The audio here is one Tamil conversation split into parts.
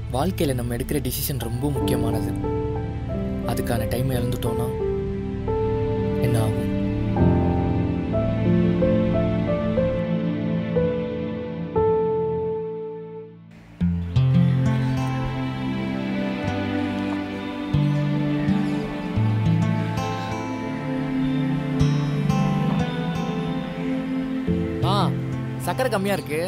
வாழ்க்கையில் நம்ம எடுக்கிற டிசிஷன் ரொம்ப முக்கியமானது அதுக்கான டைமை இழந்துட்டோன்னா என்ன ஆகும் ஆ சக்கரை கம்மியாக இருக்கு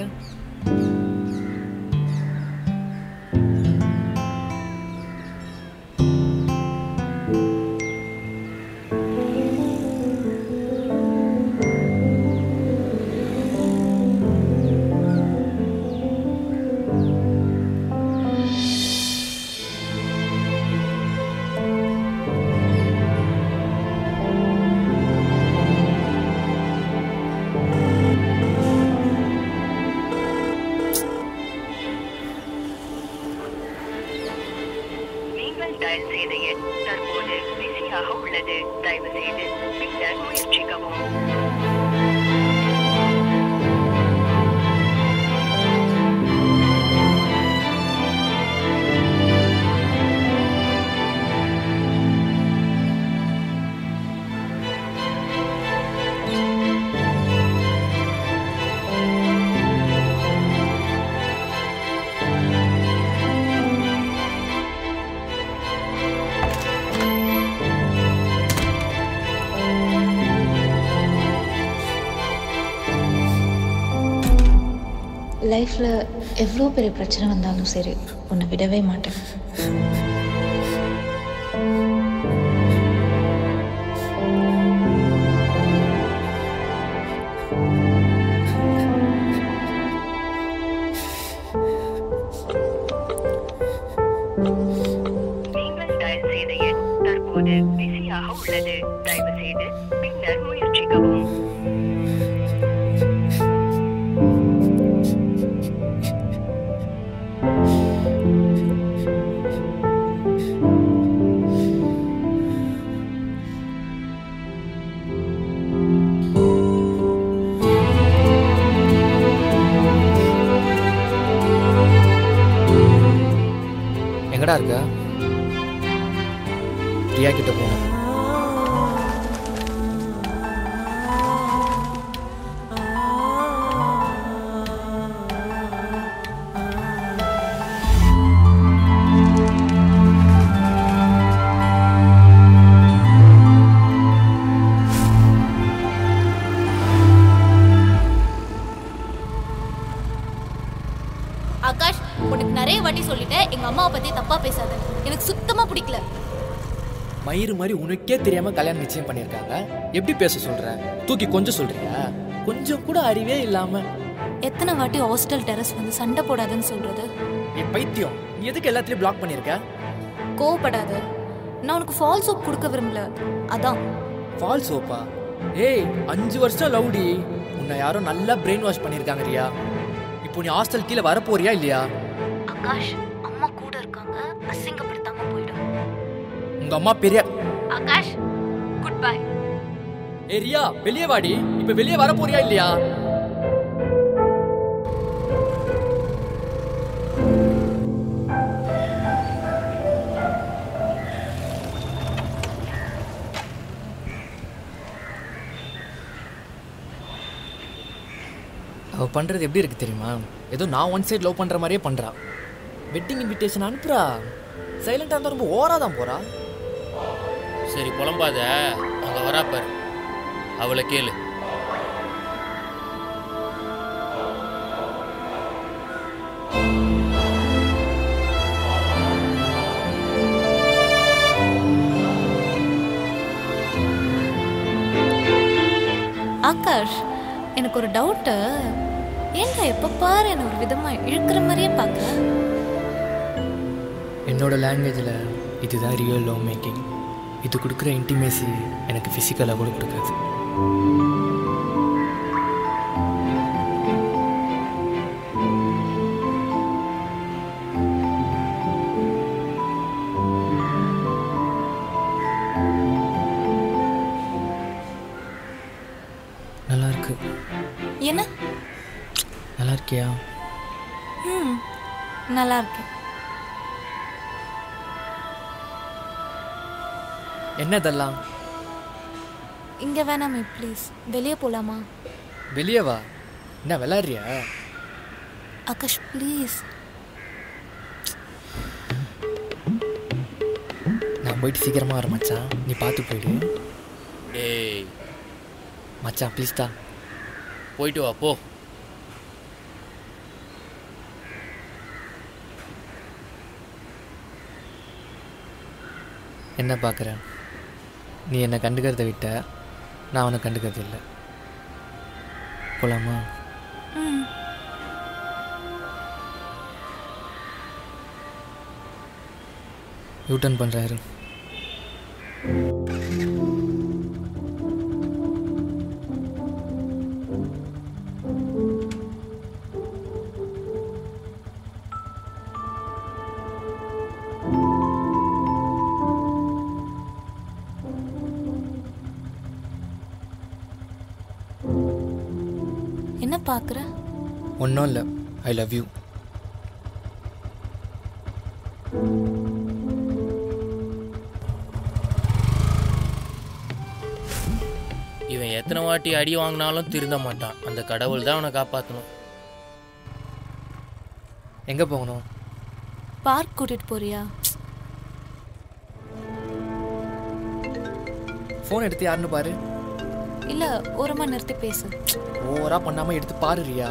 நீங்கள் டயல் செய்த எண் தற்போது பிஸியாக உள்ளது தயவு செய்து பின்னர் முயற்சிக்கவும் லைஃப்பில் எவ்வளோ பெரிய பிரச்சனை வந்தாலும் சரி உன்னை விடவே மாட்டேன் நீங்கள் டயல் செய்த எண் தற்போது பிஸியாக உள்ளது தயவு செய்து பின்னர் முயற்சிக்கவும் எங்கடா இருக்க பிரியா கிட்ட போகணும் ஆகாஷ் உனக்கு நிறைய வாட்டி சொல்லிட்டேன் எங்க அம்மாவை பத்தி தப்பா பேசாத எனக்கு சுத்தமா பிடிக்கல மயிறு மாதிரி உனக்கே தெரியாம கல்யாணம் நிச்சயம் பண்ணியிருக்காங்க எப்படி பேச சொல்ற தூக்கி கொஞ்சம் சொல்றியா கொஞ்சம் கூட அறிவே இல்லாம எத்தனை வாட்டி ஹாஸ்டல் டெரஸ் வந்து சண்டை போடாதுன்னு சொல்றது ஏ பைத்தியம் நீ எதுக்கு எல்லாத்துலயும் பிளாக் பண்ணியிருக்க கோவப்படாத நான் உனக்கு ஃபால் சோப் கொடுக்க விரும்பல அதான் ஃபால் சோப்பா ஏய் அஞ்சு வருஷம் லவ்டி உன்னை யாரோ நல்லா பிரெயின் வாஷ் பண்ணியிருக்காங்க ரியா இப்போ நீ ஹாஸ்டல் கீழே வரப்போறியா இல்லையா ஆகாஷ் அம்மா கூட இருக்காங்க அசிங்கப்படுத்தாம போயிடும் உங்க அம்மா பெரிய ஆகாஷ் குட் பை ஏ ரியா வெளியே வாடி இப்போ வெளியே வரப்போறியா இல்லையா அவ பண்றது எப்படி இருக்கு தெரியுமா ஏதோ நான் ஒன் சைடு லவ் பண்ற மாதிரியே பண்றா வெட்டிங் இன்விடேஷன் அனுப்புறா சைலண்டா இருந்தா ரொம்ப ஓரா தான் போறா சரி புலம்பாத அங்க வரா பாரு அவளை கேளு ஆகாஷ் எனக்கு ஒரு டவுட்டு ஏங்க எப்ப பாரு என்ன ஒரு விதமா இழுக்கிற மாதிரியே பார்க்க என்னோட லாங்குவேஜில் இதுதான் ரியல் லவ் மேக்கிங் இது கொடுக்குற இன்டிமேசி எனக்கு ஃபிசிக்கலாக கூட கொடுக்காது நல்லா இருக்கு என்ன நல்லா இருக்கியா ம் நல்லா இருக்கேன் என்ன இதெல்லாம் இங்கே வேணாமே ப்ளீஸ் வெளியே போகலாமா வெளியே வா என்ன விளாட்றியா ஆகாஷ் ப்ளீஸ் நான் போயிட்டு சீக்கிரமா வரேன் மச்சான் நீ பார்த்து போயிடு டேய் மச்சான் ப்ளீஸ் தான் போயிட்டு வா போ என்ன பார்க்குற நீ என்னை கண்டுக்கிறத விட்ட நான் அவனை கண்டுக்கிறது இல்லை போலாமா ம் யூட்டர்ன் பண்ணுறாரு என்ன பார்க்குற ஒன்றும் இல்லை ஐ லவ் யூ இவன் எத்தனை வாட்டி அடி வாங்கினாலும் திருந்த மாட்டான் அந்த கடவுள் தான் அவனை காப்பாற்றணும் எங்கே போகணும் பார்க் கூட்டிகிட்டு போறியா ஃபோன் எடுத்து யாருன்னு பாரு இல்லை ஓரமாக நிறுத்தி பேசு ஓவரா பண்ணாமல் எடுத்து பாரு ரியா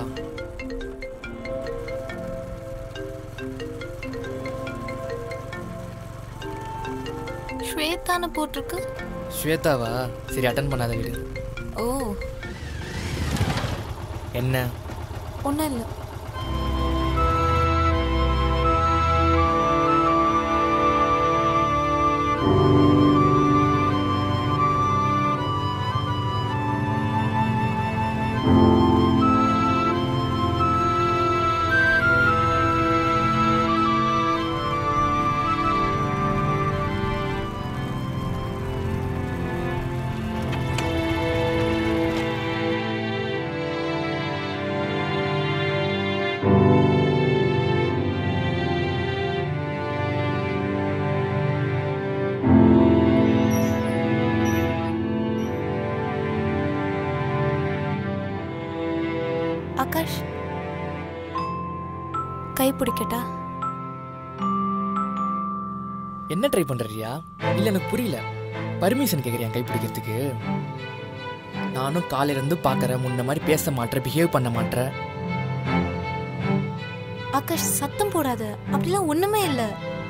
ஸ்வேதான்னு போட்டிருக்கு ஸ்வேதாவா சரி அட்டன் பண்ணாத விடு ஓ என்ன ஒன்றும் இல்லை ஆகாஷ் கை பிடிக்கட்டா என்ன ட்ரை பண்ணுறியா இல்லை எனக்கு புரியல பர்மிஷன் கேட்குறியா கை பிடிக்கிறதுக்கு நானும் காலையிலேருந்து பார்க்குறேன் முன்ன மாதிரி பேச மாட்டேன் பிஹேவ் பண்ண மாட்டேன் ஆகாஷ் சத்தம் போடாத அப்படிலாம் ஒண்ணுமே இல்லை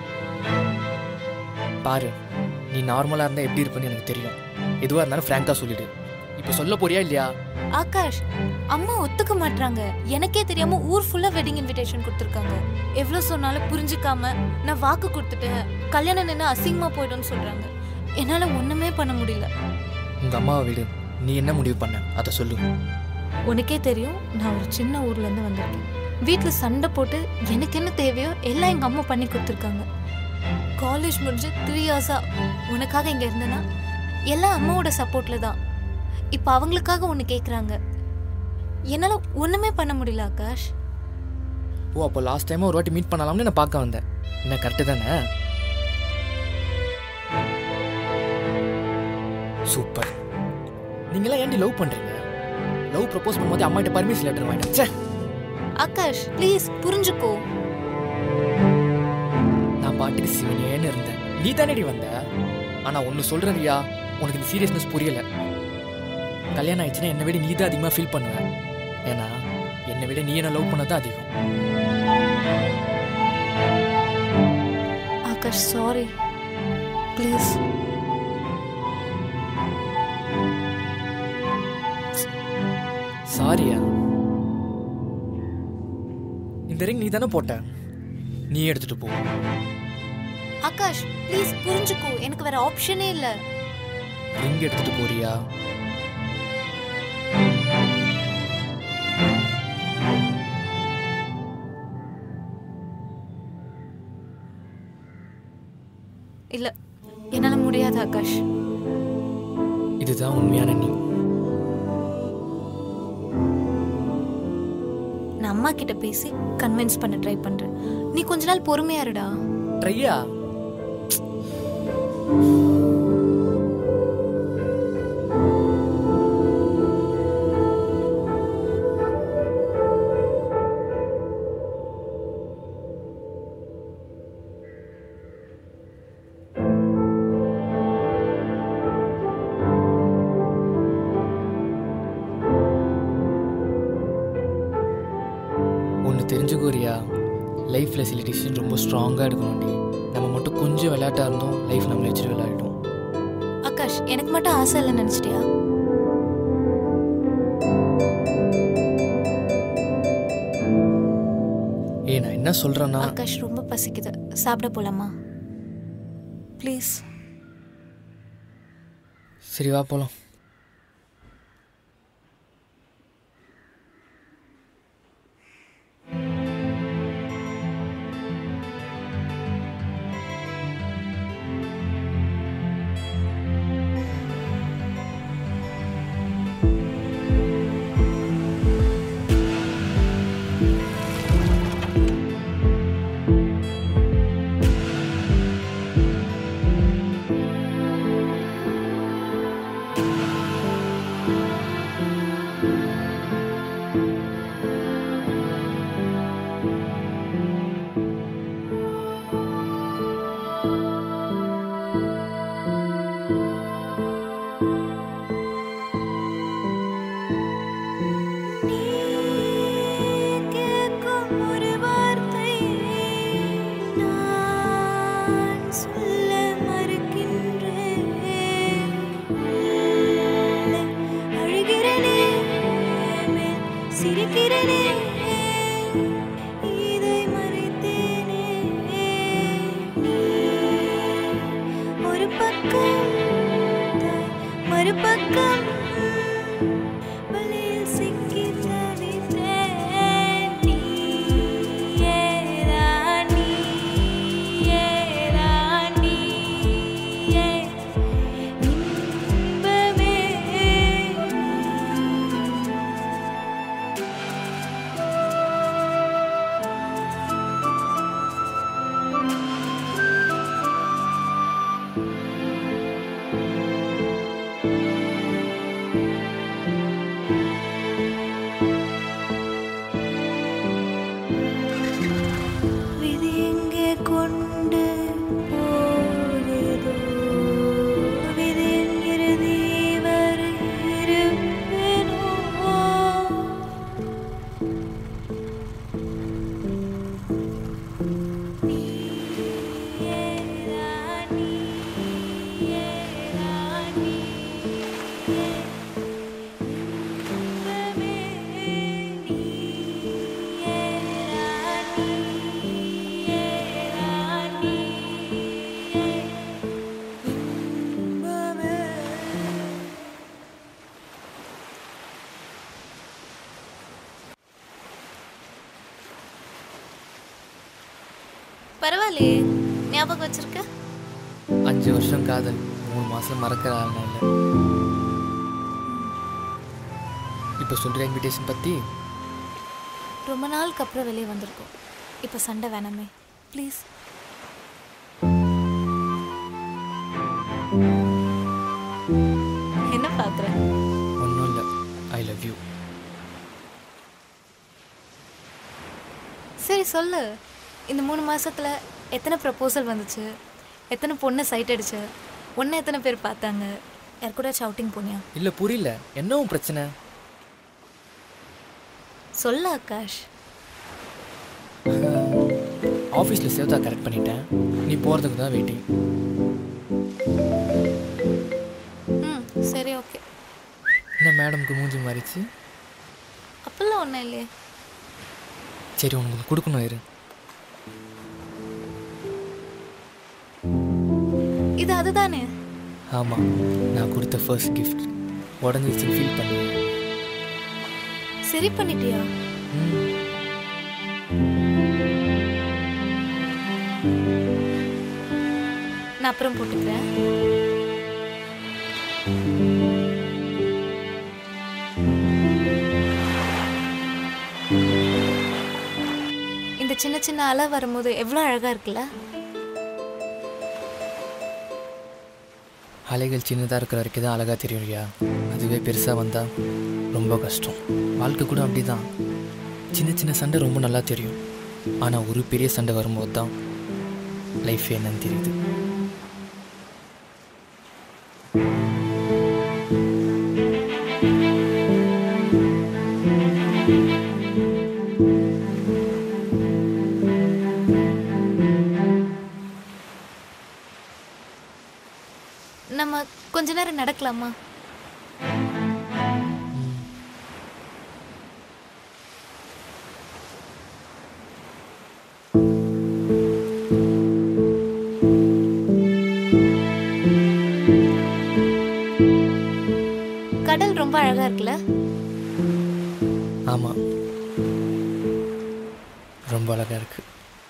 பாரு நீ நார்மலாக இருந்தால் எப்படி இருப்பேன்னு எனக்கு தெரியும் எதுவாக இருந்தாலும் ஃப்ராங்காக சொல்லிடு இப்போ சொல்ல போறியா இல்லையா ஆகாஷ் அம்மா ஒத்துக்க மாட்றாங்க எனக்கே தெரியாம ஊர் ஃபுல்லா வெட்டிங் இன்விடேஷன் கொடுத்துருக்காங்க எவ்வளவு சொன்னாலும் புரிஞ்சுக்காம நான் வாக்கு கொடுத்துட்டேன் கல்யாணம் நின்று அசிங்கமா போயிடும்னு சொல்றாங்க என்னால ஒண்ணுமே பண்ண முடியல உங்கள் அம்மாவை விடு நீ என்ன முடிவு பண்ண அதை சொல்லு உனக்கே தெரியும் நான் ஒரு சின்ன ஊர்ல இருந்து வந்திருக்கேன் வீட்டில் சண்டை போட்டு எனக்கு என்ன தேவையோ எல்லாம் எங்க அம்மா பண்ணி கொடுத்துருக்காங்க காலேஜ் முடிஞ்சு த்ரீ இயர்ஸா உனக்காக இங்க இருந்தேன்னா எல்லாம் அம்மாவோட சப்போர்ட்ல தான் இப்போ அவங்களுக்காக ஒன்று கேட்குறாங்க என்னால் ஒன்றுமே பண்ண முடியல ஆகாஷ் ஓ அப்போ லாஸ்ட் டைம் ஒரு வாட்டி மீட் பண்ணலாம்னு நான் பார்க்க வந்தேன் என்ன கரெக்டு தானே சூப்பர் நீங்களாம் ஏன்டி லவ் பண்ணுறீங்க லவ் ப்ரப்போஸ் பண்ணும்போது அம்மாட்ட பர்மிஷன் லெட்டர் வாங்கிட்டேன் ச்சே ஆகாஷ் ப்ளீஸ் புரிஞ்சுக்கோ நான் பாட்டுக்கு சிவனேன்னு இருந்தேன் நீ தானேடி வந்த ஆனால் ஒன்று சொல்கிறேன்யா உனக்கு இந்த சீரியஸ்னஸ் புரியல கல்யாணம் ஆயிடுச்சுன்னா என்னை விட நீ தான் அதிகமாக ஃபீல் பண்ணுவ ஏன்னா என்னை விட நீ என்ன லவ் பண்ணதான் அதிகம் ஆகாஷ் சாரி ப்ளீஸ் சாரியா இந்த ரிங் நீ தானே போட்ட நீ எடுத்துட்டு போ ஆகாஷ் ப்ளீஸ் புரிஞ்சுக்கோ எனக்கு வேற ஆப்ஷனே இல்லை ரிங் எடுத்துட்டு போறியா இல்லை என்னால் முடியாது ஆகாஷ் இதுதான் உண்மையான நீ நான் அம்மா கிட்ட பேசி கன்வின்ஸ் பண்ண ட்ரை பண்றேன் நீ கொஞ்ச நாள் பொறுமையா இருடா ட்ரையா லைஃப்பில் சில டிசிஷன் ரொம்ப ஸ்ட்ராங்காக எடுக்கணும்டி நம்ம மட்டும் கொஞ்சம் விளையாட்டாக இருந்தோம் லைஃப் நம்மளை வச்சுட்டு விளையாடிட்டோம் ஆகாஷ் எனக்கு மட்டும் ஆசை இல்லைன்னு நினச்சிட்டியா ஏ நான் என்ன சொல்கிறேன்னா ஆகாஷ் ரொம்ப பசிக்குது சாப்பிட போலாமா ப்ளீஸ் சரி வா போகலாம் கேட்கும் ஒரு வார்த்தை நான் சொல்ல மறுக்கின்றேன் உள்ளே அழுகிறேனே மேல் சிரிக்கிறேனே இதை மறைத்தேனே நீ ஒரு பக்கம் தாய், மறுபக்கம் வலையில் சிக்கி தவித்தேன் நீயேதான் நீயேதான் நீயே இன்பமே விதி எங்கே கொண்டு போகுதோ விதியின் இறுதி வரை இருப்பேனோ நீயேதான் நீயேதான் நீயே இன்பமே நீயேதான் நீயேதான் நீயே இன்பமே பரவாயில்லையே ஞாபகம் வச்சிருக்க அஞ்சு வருஷம் காதல் மூணு மாதம் மறக்கிற ஆள் நான் இல்லை இப்போ சொல்கிற இன்விடேஷன் பற்றி ரொம்ப நாளுக்கு அப்புறம் வெளியே வந்திருக்கோம் இப்போ சண்டை வேணாமே ப்ளீஸ் என்ன பார்க்குற ஒன்றும் இல்லை ஐ லவ் யூ சரி சொல்லு இந்த மூணு மாசத்துல எத்தனை ப்ரப்போசல் வந்துச்சு எத்தனை பொண்ணை சைட் அடிச்சு ஒன்று எத்தனை பேர் பார்த்தாங்க யார் கூட அவுட்டிங் போனியா இல்லை புரியல என்ன உன் பிரச்சனை சொல்லு ஆகாஷ் ஆஃபீஸில் சேவ்தா கரெக்ட் பண்ணிட்டேன் நீ போகிறதுக்கு தான் வெயிட்டிங் ம் சரி ஓகே என்ன மேடம்க்கு மூஞ்சி மாறிச்சு அப்பெல்லாம் ஒன்றும் இல்லையே சரி உனக்கு கொடுக்கணும் இரு இது அதுதானே ஆமாம் நான் கொடுத்த ஃபர்ஸ்ட் கிஃப்ட் உடஞ்சிச்சுன்னு ஃபீல் பண்ணி சரி பண்ணிட்டியா ம் நான் அப்புறம் போட்டுக்கிறேன் இந்த சின்ன சின்ன அலை வரும்போது எவ்வளோ அழகா இருக்குல்ல அலைகள் சின்னதாக இருக்கிற வரைக்கும் தான் அழகாக தெரியும் இல்லையா அதுவே பெருசாக வந்தால் ரொம்ப கஷ்டம் வாழ்க்கை கூட அப்படி தான் சின்ன சின்ன சண்டை ரொம்ப நல்லா தெரியும் ஆனால் ஒரு பெரிய சண்டை வரும்போது தான் லைஃப் என்னன்னு தெரியுது நம்ம கொஞ்ச நேரம் நடக்கலாமா கடல் ரொம்ப அழகா இருக்குல்ல ஆமாம் ரொம்ப அழகாக இருக்கு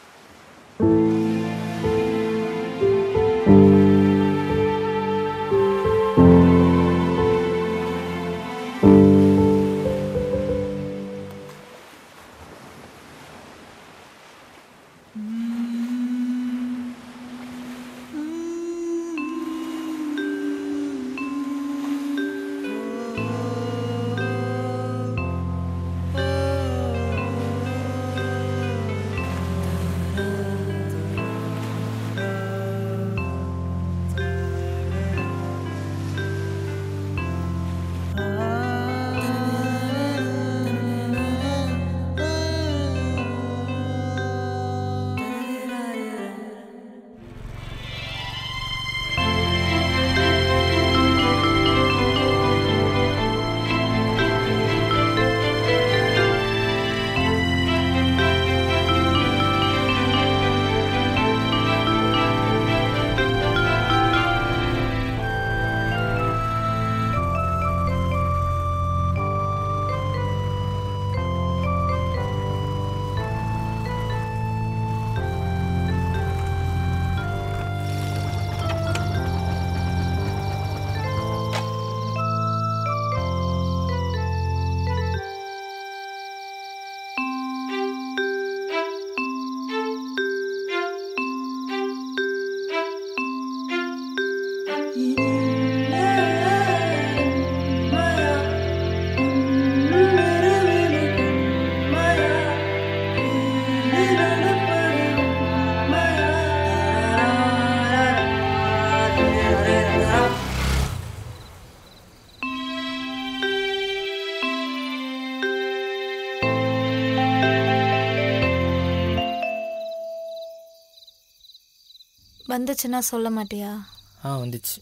வந்துச்சுன்னா சொல்ல மாட்டியா ஆ வந்துச்சு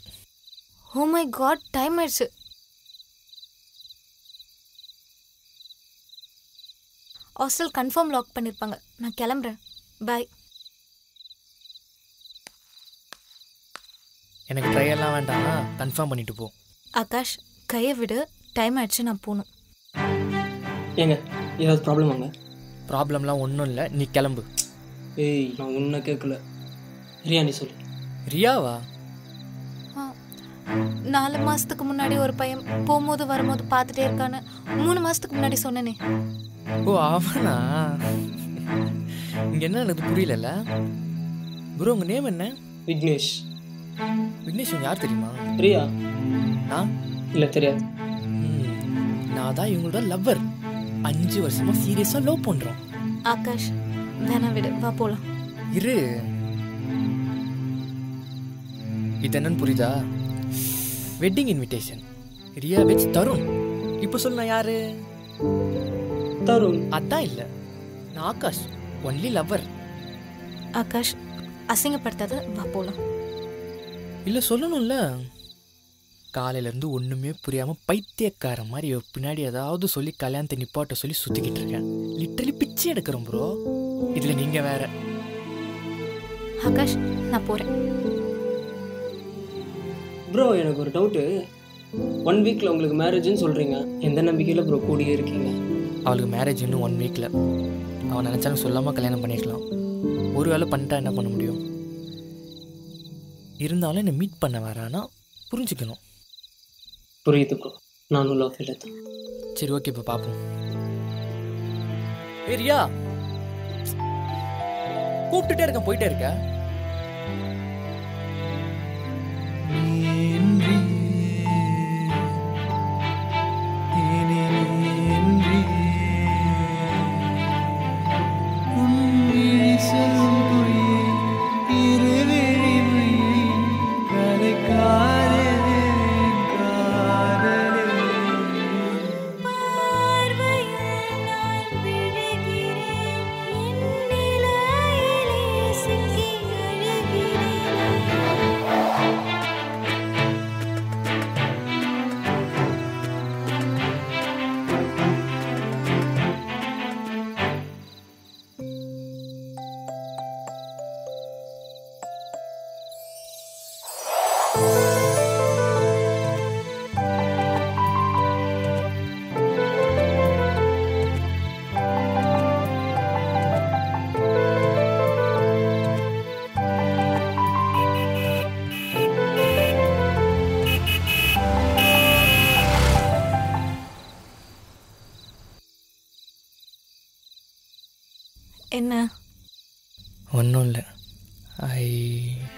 ஓ மை காட் டைம் ஆயிடுச்சு ஹாஸ்டல் கன்ஃபார்ம் லாக் பண்ணியிருப்பாங்க நான் கிளம்புறேன் பாய் எனக்கு ட்ரையெல்லாம் வேண்டாம் கன்ஃபார்ம் பண்ணிட்டு போ ஆகாஷ் கையை விடு டைம் ஆயிடுச்சு நான் போகணும் ஏங்க ஏதாவது ப்ராப்ளம் வாங்க ப்ராப்ளம்லாம் ஒன்றும் இல்லை நீ கிளம்பு ஏய் நான் உன்னை கேட்கல ரியா நீ சொல்லு ரியாவா ஆ, நாலு மாசத்துக்கு முன்னாடி ஒரு பையன் போகும்போது வரும்போது பார்த்துட்டே இருக்கான்னு மூணு மாசத்துக்கு முன்னாடி சொன்னேனே ஓ அவனா இங்கே என்ன எனக்கு புரியலல்ல ப்ரோ உங்கள் நேம் என்ன விக்னேஷ் விக்னேஷ் இவங்க யார் தெரியுமா ரியா நான் இல்லை தெரியாது ம், நான் தான் இவங்களோட லவ்வர் அஞ்சு வருஷமா சீரியஸாக லவ் பண்ணுறோம் ஆகாஷ் வேணா விடு வா போலாம் இரு இது என்னன்னு புரியுதா வெட்டிங் இன்விடேஷன் ரியா வெச் தருண் இப்போ சொல்ல நான் யாரு தருண் அதான் இல்லை நான் ஆகாஷ் ஒன்லி லவ்வர் ஆகாஷ் அசிங்கப்படுத்தாத வா போலாம் இல்லை சொல்லணும்ல காலையிலேருந்து ஒன்றுமே புரியாமல் பைத்தியக்கார மாதிரி இவ பின்னாடி ஏதாவது சொல்லி கல்யாணத்தை நிப்பாட்ட சொல்லி சுற்றிக்கிட்டு இருக்கேன் லிட்டரலி பிச்சை எடுக்கிறோம் ப்ரோ இதில் நீங்கள் வேற ஆகாஷ் நான் போறேன் ப்ரோ எனக்கு ஒரு டவுட்டு ஒன் வீக்கில் உங்களுக்கு மேரேஜ்னு சொல்கிறீங்க எந்த நம்பிக்கையில் ப்ரோ கூடியே இருக்கீங்க அவளுக்கு மேரேஜ் இன்னும் ஒன் வீக்கில் அவன் நினச்சாலும் சொல்லாமல் கல்யாணம் பண்ணிக்கலாம் ஒரு வேளை பண்ணிட்டா என்ன பண்ண முடியும் இருந்தாலும் என்னை மீட் பண்ண வரானா புரிஞ்சுக்கணும் புரியுது ப்ரோ நானும் லவ் ஃபீல் தான் சரி ஓகே இப்போ பார்ப்போம் ஏரியா கூப்பிட்டுட்டே இருக்கேன் போயிட்டே இருக்க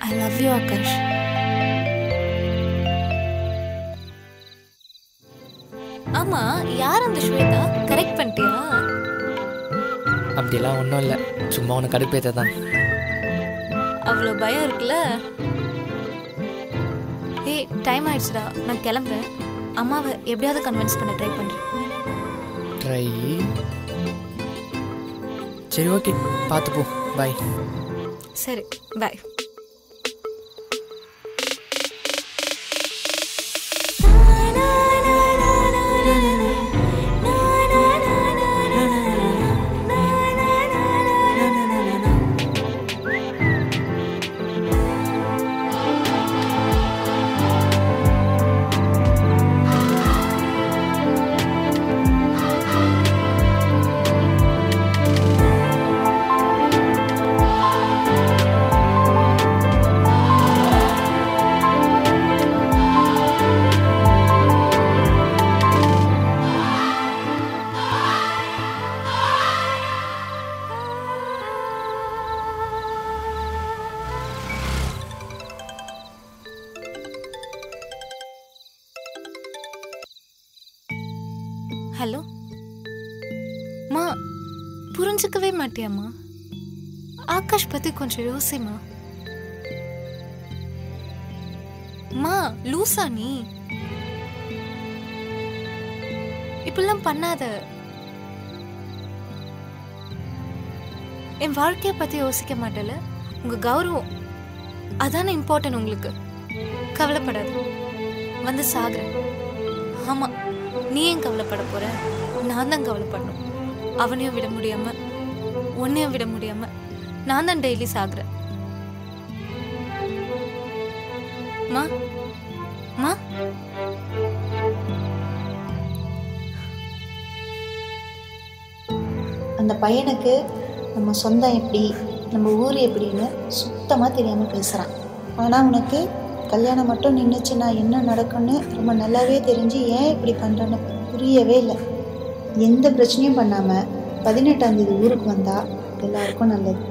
ஐ லவ் யூ ஆகாஷ் ஆமா யார் அந்த ஸ்வேதா கரெக்ட் பண்ணிட்டியா அப்படியெல்லாம் ஒன்றும் இல்லை சும்மா உனக்கு கடுப்பேற்ற தான் அவ்வளோ பயம் இருக்குல்ல ஏய் டைம் ஆயிடுச்சுடா நான் கிளம்புறேன் அம்மாவை எப்படியாவது கன்வின்ஸ் பண்ண ட்ரை பண்ணுறேன் ட்ரை சரி ஓகே பார்த்து போ பாய் சரி பாய் ஹலோ மா புரிஞ்சுக்கவே மாட்டியாம்மா ஆகாஷ் பத்தி கொஞ்சம் யோசிமா மா லூசா நீ இப்படிலாம் பண்ணாத என் வாழ்க்கைய பத்தி யோசிக்க மாட்டல உங்க கௌரவம் அதானே இம்பார்ட்டன்ட் உங்களுக்கு கவலைப்படாத வந்து சாகுறேன் ஆமா நீ ஏன் கவலைப்பட போற நான் தான் கவலைப்படணும் அவனையும் விட முடியாம உன்னையும் விட முடியாம நான் தான் டெய்லி சாகுறேன் மா மா அந்த பையனுக்கு நம்ம சொந்தம் எப்படி நம்ம ஊர் எப்படின்னு சுத்தமாக தெரியாமல் பேசுகிறான் ஆனால் உனக்கு கல்யாணம் மட்டும் நின்றுச்சுன்னா என்ன நடக்கும்னு ரொம்ப நல்லாவே தெரிஞ்சு ஏன் இப்படி பண்ணுறன்னு புரியவே இல்லை எந்த பிரச்சனையும் பண்ணாமல் பதினெட்டாம் தேதி ஊருக்கு வந்தால் எல்லாருக்கும் நல்லது